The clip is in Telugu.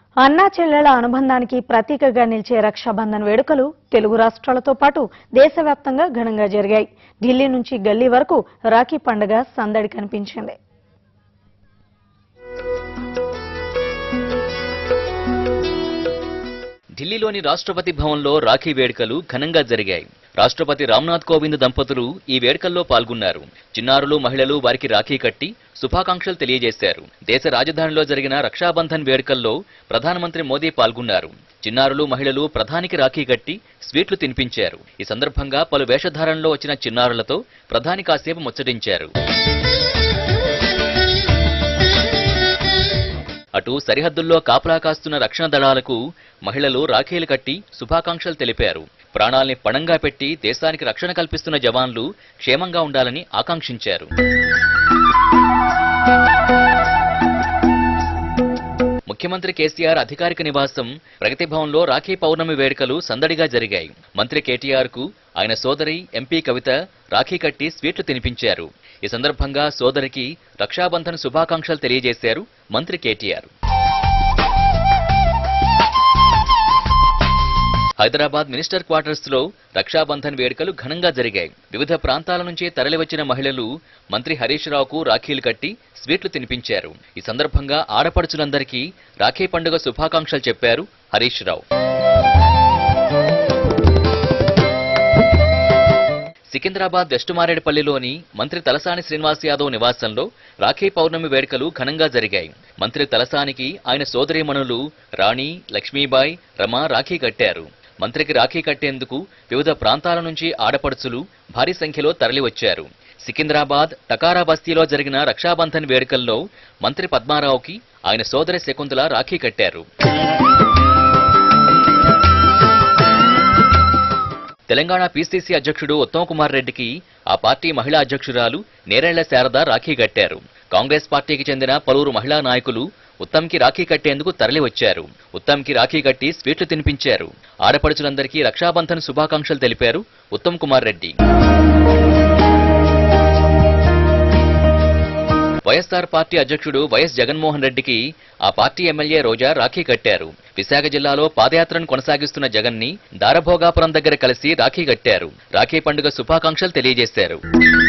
అన్నా చెల్లెల అనుబంధానికి ప్రతీకగా నిలిచే రక్షాబంధన్ వేడుకలు తెలుగు రాష్ట్రాలతో పాటు దేశవ్యాప్తంగా ఘనంగా జరిగాయి ఢిల్లీ నుంచి గల్లీ వరకు రాఖీ పండుగ సందడి కనిపించింది ఢిల్లీలోని రాష్ట్రపతి భవన్లో రాఖీ వేడుకలు ఘనంగా జరిగాయి రాష్ట్రపతి రామ్నాథ్ కోవింద్ దంపతులు ఈ వేడుకల్లో పాల్గొన్నారు చిన్నారులు మహిళలు వారికి రాఖీ కట్టి శుభాకాంక్షలు తెలియజేశారు దేశ రాజధానిలో జరిగిన రక్షాబంధన్ వేడుకల్లో ప్రధానమంత్రి మోదీ పాల్గొన్నారు చిన్నారులు మహిళలు ప్రధానికి రాఖీ కట్టి స్వీట్లు తినిపించారు ఈ సందర్భంగా పలు వేషధారణలో వచ్చిన చిన్నారులతో ప్రధాని కాసేపు ముచ్చటించారు అటు సరిహద్దుల్లో కాపలా కాస్తున్న రక్షణ దళాలకు మహిళలు రాఖీలు కట్టి శుభాకాంక్షలు తెలిపారు ప్రాణాల్ని పణంగా పెట్టి దేశానికి రక్షణ కల్పిస్తున్న జవాన్లు క్షేమంగా ఉండాలని ఆకాంక్షించారు ముఖ్యమంత్రి కేసీఆర్ అధికారిక నివాసం ప్రగతి భవన్లో రాఖీ పౌర్ణమి వేడుకలు సందడిగా జరిగాయి మంత్రి కేటీఆర్ కు ఆయన సోదరి ఎంపీ కవిత రాఖీ కట్టి స్వీట్లు తినిపించారు ఈ సందర్భంగా సోదరికి రక్షాబంధన్ శుభాకాంక్షలు తెలియజేశారు మంత్రి కేటీఆర్ హైదరాబాద్ మినిస్టర్ క్వార్టర్స్ లో రక్షాబంధన్ వేడుకలు ఘనంగా జరిగాయి వివిధ ప్రాంతాల నుంచి తరలివచ్చిన మహిళలు మంత్రి హరీష్ రావుకు రాఖీలు కట్టి స్వీట్లు తినిపించారు ఈ సందర్భంగా ఆడపడుచులందరికీ రాఖీ పండుగ శుభాకాంక్షలు చెప్పారు హరీష్ రావు సికింద్రాబాద్ వెస్ట్ మారేడుపల్లిలోని మంత్రి తలసాని శ్రీనివాస్ యాదవ్ నివాసంలో రాఖీ పౌర్ణమి వేడుకలు ఘనంగా జరిగాయి మంత్రి తలసానికి ఆయన సోదరీమణులు రాణి లక్ష్మీబాయి రమ రాఖీ కట్టారు మంత్రికి రాఖీ కట్టేందుకు వివిధ ప్రాంతాల నుంచి ఆడపడుచులు భారీ సంఖ్యలో తరలివచ్చారు సికింద్రాబాద్ టకారా బస్తీలో జరిగిన రక్షాబంధన్ వేడుకల్లో మంత్రి పద్మారావుకి ఆయన సోదరి శకుంతల రాఖీ కట్టారు తెలంగాణ పీసీసీ అధ్యక్షుడు ఉత్తమ్ కుమార్ రెడ్డికి ఆ పార్టీ మహిళా అధ్యక్షురాలు నేరేళ్ల శారద రాఖీ కట్టారు కాంగ్రెస్ పార్టీకి చెందిన పలువురు మహిళా నాయకులు ఉత్తమ్కి రాఖీ కట్టేందుకు తరలివచ్చారు ఉత్తమ్కి రాఖీ కట్టి స్వీట్లు తినిపించారు ఆడపడుచులందరికీ రక్షాబంధన్ శుభాకాంక్షలు తెలిపారు ఉత్తమ్ కుమార్ రెడ్డి వైఎస్ఆర్ పార్టీ అధ్యక్షుడు వైఎస్ జగన్మోహన్ రెడ్డికి ఆ పార్టీ ఎమ్మెల్యే రోజా రాఖీ కట్టారు విశాఖ జిల్లాలో పాదయాత్రను కొనసాగిస్తున్న జగన్ ని దారభోగాపురం దగ్గర కలిసి రాఖీ కట్టారు రాఖీ పండుగ శుభాకాంక్షలు తెలియజేశారు